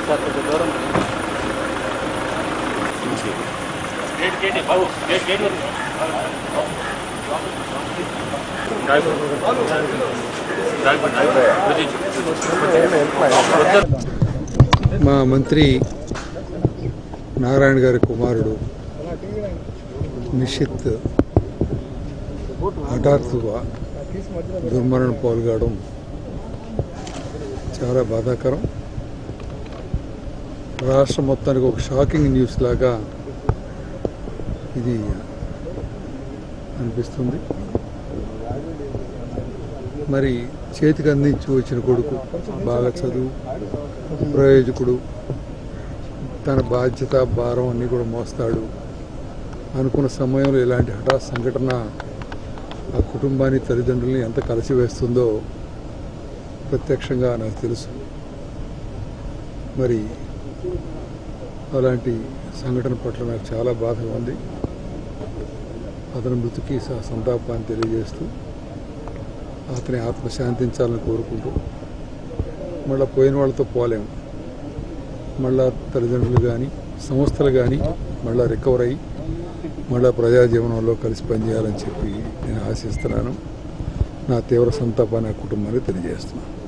sir కొంచెం దూరం మా మంత్రి నారాయణ గారి కుమారుడు నిషిత్ హఠాత్తుగా దుర్మరణం పాల్గొనడం చాలా బాధాకరం రాష్ట్రం మొత్తానికి ఒక షాకింగ్ న్యూస్ లాగా ఇది అనిపిస్తుంది మరి చేతికి అందించి వచ్చిన కొడుకు బాగా చదువు ప్రయోజకుడు తన బాధ్యత భారం అన్నీ కూడా మోస్తాడు అనుకున్న సమయంలో ఇలాంటి హఠాత్ సంఘటన ఆ కుటుంబాన్ని తల్లిదండ్రుల్ని ఎంత కలిసివేస్తుందో ప్రత్యక్షంగా నాకు తెలుసు మరి అలాంటి సంఘటన పట్ల నాకు చాలా బాధగా ఉంది అతని మృతికి స- సంతాపాన్ని తెలియజేస్తూ అతని ఆత్మ శాంతించాలని కోరుకుంటూ మళ్ళీ పోయిన వాళ్ళతో పోలేము మళ్ళా తల్లిదండ్రులు కానీ సంస్థలు కానీ మళ్ళా రికవర్ అయ్యి మళ్ళా ప్రజా జీవనంలో కలిసి పనిచేయాలని చెప్పి నేను ఆశిస్తున్నాను నా తీవ్ర సంతాపాన్ని ఆ కుటుంబానికి తెలియజేస్తున్నాను